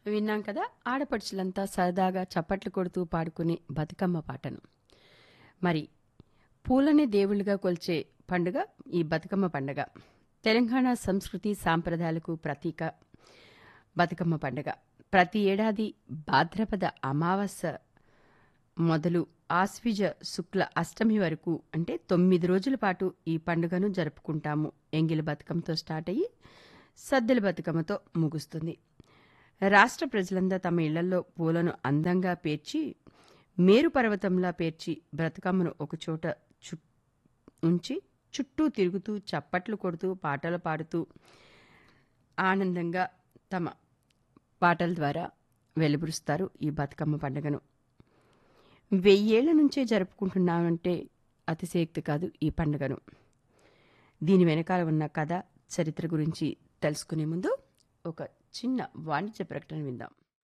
విన్నాం కదా ఆడపడుచులంతా సరదాగా చప్పట్లు కొడుతూ పాడుకునే బతుకమ్మ పాటను మరి పూలనే దేవుళ్ళుగా కొల్చే పండుగ ఈ బతుకమ్మ పండుగ తెలంగాణ సంస్కృతి సాంప్రదాయాలకు ప్రతీక బతుకమ్మ పండుగ ప్రతి ఏడాది భాద్రపద అమావాస్య మొదలు ఆశ్విజ శుక్ల అష్టమి వరకు అంటే తొమ్మిది రోజుల పాటు ఈ పండుగను జరుపుకుంటాము ఎంగిలి బతుకమ్మతో స్టార్ట్ అయ్యి సద్దెల బతుకమ్మతో ముగుస్తుంది రాష్ట్ర ప్రజలంతా తమ ఇళ్లలో పూలను అందంగా పేర్చి మేరు పర్వతంలా పేర్చి బ్రతుకమ్మను ఒకచోట చు ఉంచి చుట్టూ తిరుగుతూ చప్పట్లు కొడుతూ పాటలు పాడుతూ ఆనందంగా తమ పాటల ద్వారా వెలుబురుస్తారు ఈ బతుకమ్మ పండుగను వెయ్యేళ్ల నుంచే జరుపుకుంటున్నామంటే అతిశయోక్తి కాదు ఈ పండుగను దీని వెనకాల ఉన్న కథ చరిత్ర గురించి తెలుసుకునే ముందు ఒక చిన్న వాణిజ్య ప్రకటన విందాం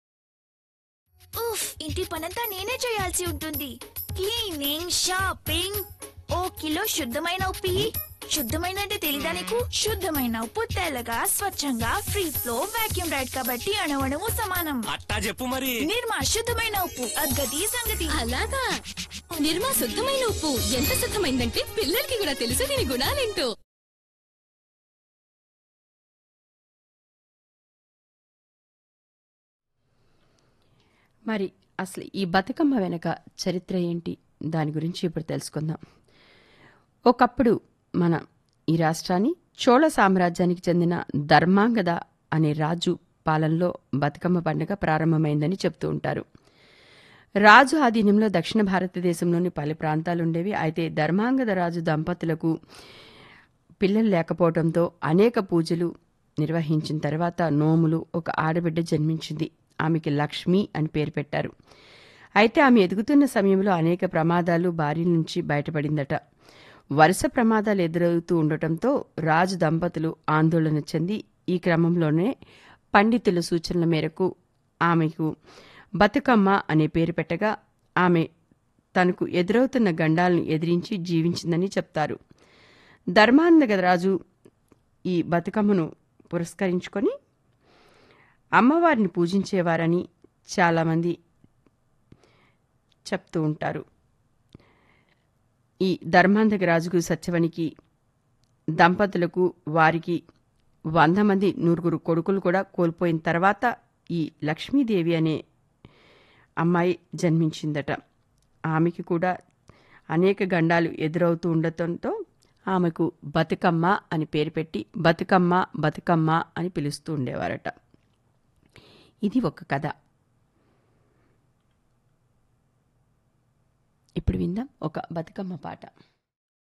ఉఫ్ ఇంటి పనంతా నేనే చేయాల్సి ఉంటుంది క్లీనింగ్ షాపింగ్ ఓ కిలో శుద్ధమైన ఉప్పు ఇయ్యి. శుద్ధమైన అంటే తెలీదా నీకు శుద్ధమైన ఉప్పు తెల్లగా స్వచ్ఛంగా ఫ్రీ ఫ్లో వాక్యూమ్ రైడ్ కాబట్టి అణువణువు సమానం అట్టా చెప్పు మరి నిర్మా శుద్ధమైన ఉప్పు అద్గతి సంగతి అలాగా నిర్మా శుద్ధమైన ఉప్పు ఎంత శుద్ధమైందంటే పిల్లలకి కూడా తెలుసు దీని గుణాలేంటో మరి అసలు ఈ బతుకమ్మ వెనక చరిత్ర ఏంటి దాని గురించి ఇప్పుడు తెలుసుకుందాం ఒకప్పుడు మన ఈ రాష్ట్రాన్ని చోళ సామ్రాజ్యానికి చెందిన ధర్మాంగద అనే రాజు పాలనలో బతుకమ్మ పండుగ ప్రారంభమైందని చెప్తూ ఉంటారు రాజు ఆధీనంలో దక్షిణ భారతదేశంలోని పలు ప్రాంతాలుండేవి అయితే ధర్మాంగద రాజు దంపతులకు పిల్లలు లేకపోవడంతో అనేక పూజలు నిర్వహించిన తర్వాత నోములు ఒక ఆడబిడ్డ జన్మించింది ఆమెకి లక్ష్మి అని పేరు పెట్టారు అయితే ఆమె ఎదుగుతున్న సమయంలో అనేక ప్రమాదాలు బారి నుంచి బయటపడిందట వరుస ప్రమాదాలు ఎదురవుతూ ఉండటంతో రాజు దంపతులు ఆందోళన చెంది ఈ క్రమంలోనే పండితుల సూచనల మేరకు ఆమెకు బతుకమ్మ అనే పేరు పెట్టగా ఆమె తనకు ఎదురవుతున్న గండాలను ఎదిరించి జీవించిందని చెప్తారు ధర్మాంధగ రాజు ఈ బతుకమ్మను పురస్కరించుకొని అమ్మవారిని పూజించేవారని చాలామంది చెప్తూ ఉంటారు ఈ ధర్మాంధక రాజుకు సత్యవనికి దంపతులకు వారికి వంద మంది నూరుగురు కొడుకులు కూడా కోల్పోయిన తర్వాత ఈ లక్ష్మీదేవి అనే అమ్మాయి జన్మించిందట ఆమెకి కూడా అనేక గండాలు ఎదురవుతూ ఉండటంతో ఆమెకు బతుకమ్మ అని పేరు పెట్టి బతుకమ్మ బతుకమ్మ అని పిలుస్తూ ఉండేవారట ఇది ఒక కథ ఇప్పుడు విందాం ఒక బతుకమ్మ పాట